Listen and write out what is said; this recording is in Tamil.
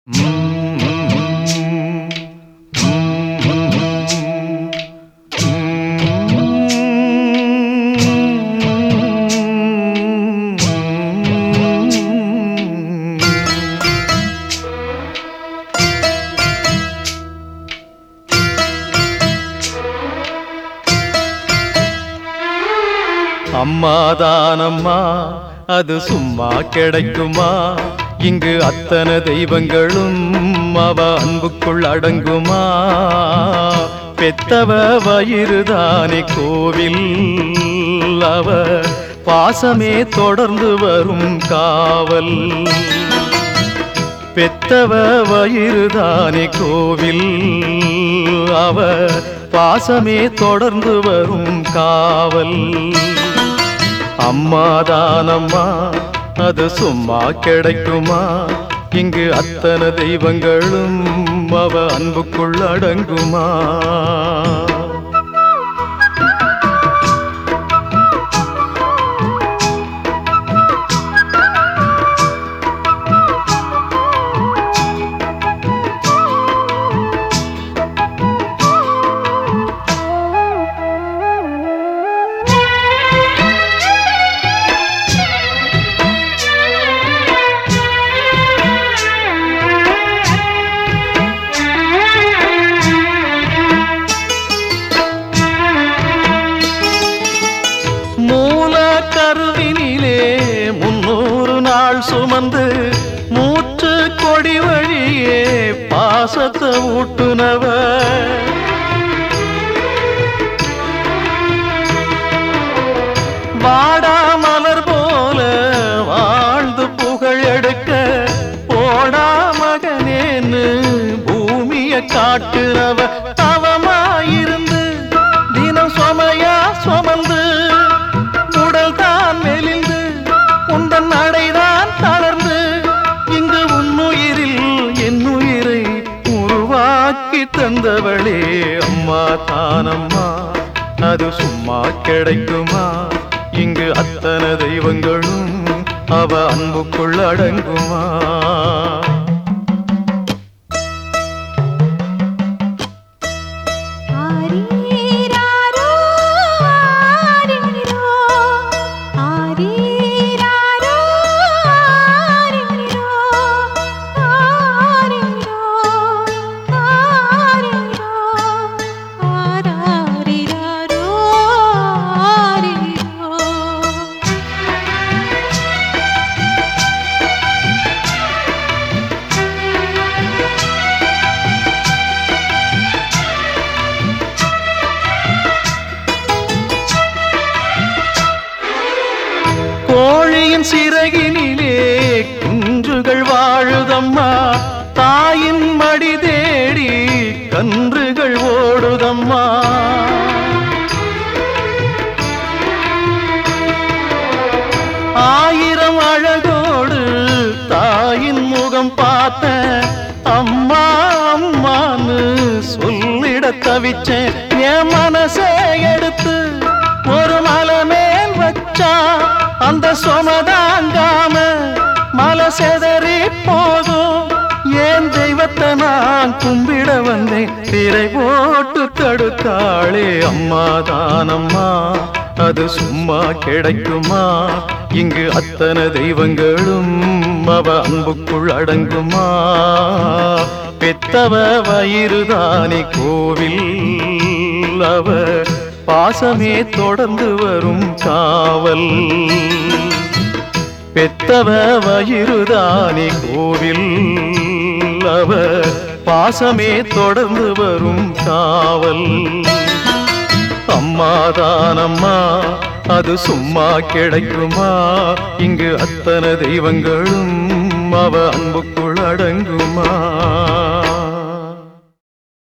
அம்மாதானம்மா அது சும்மா கிடைக்குமா இங்கு அத்தனை தெய்வங்களும் அவ அன்புக்குள் அடங்குமா பெத்தவ வயிறுதானே கோவில் அவ பாசமே தொடர்ந்து வரும் காவல் பெத்தவ வயிறுதானே கோவில் அவ பாசமே தொடர்ந்து வரும் காவல் அம்மாதானம்மா அது சும்மா கிடைக்குமா இங்கு அத்தனை தெய்வங்களும் அவ அன்புக்குள் அடங்குமா மூல கருவினிலே முன்னூறு நாள் சுமந்து மூச்சு கொடி வழியே பாசத்தை ஊட்டுனவ வாடா மலர் போல வாழ்ந்து புகழ் எடுக்க போடா மகனேன்னு பூமிய காட்டுறவ தவமாயிருந்து தினம் சுமையா சுமந்து உடல் தான் மெலிந்து உந்தன் நடைதான் தளர்ந்து இங்கு உன்னுயிரில் என் உயிரை உருவாக்கி தந்தவளே அம்மா தானம்மா அது சும்மா கிடைக்குமா இங்கு அத்தனை தெய்வங்களும் அவ அன்புக்குள் அடங்குமா ஆரீராரோ ஆரீரோ ஆரீராரோ ஆரீரோ ஆரீரோ ஆரீரோ ஆராரிராரோ ஆரீரோ கோழியின் சிறகினிலே குஞ்சுகள் வாழுதம்மா தாயின் மடி தேடி கன்றுகள் ஓடுதம்மா ஆயிரம் அழகோடு தாயின் முகம் பார்த்த அம்மா அம்மான்னு சொல்லிட தவிச்சேன் என் மனசே எடுத்து ஒரு மலை மேல் வச்சா அந்த சுமதாங்காம மலை செதறி போகும் ஏன் தெய்வத்தை நான் கும்பிட வந்தேன் திரை போட்டு தடுத்தாளே அம்மா தானம்மா அது சும்மா கிடைக்குமா இங்கு அத்தனை தெய்வங்களும் அவ அன்புக்குள் அடங்குமா பெத்தவ வயிறுதானே கோவில் அவ பாசமே தொடர்ந்து வரும் காவல் பெத்தவ வயிறுதானே கோவில் அவ பாசமே தொடர்ந்து வரும் காவல் அம்மாதானம்மா அது சும்மா கிடைக்குமா இங்கு அத்தனை தெய்வங்களும் அவ அன்புக்குள் அடங்குமா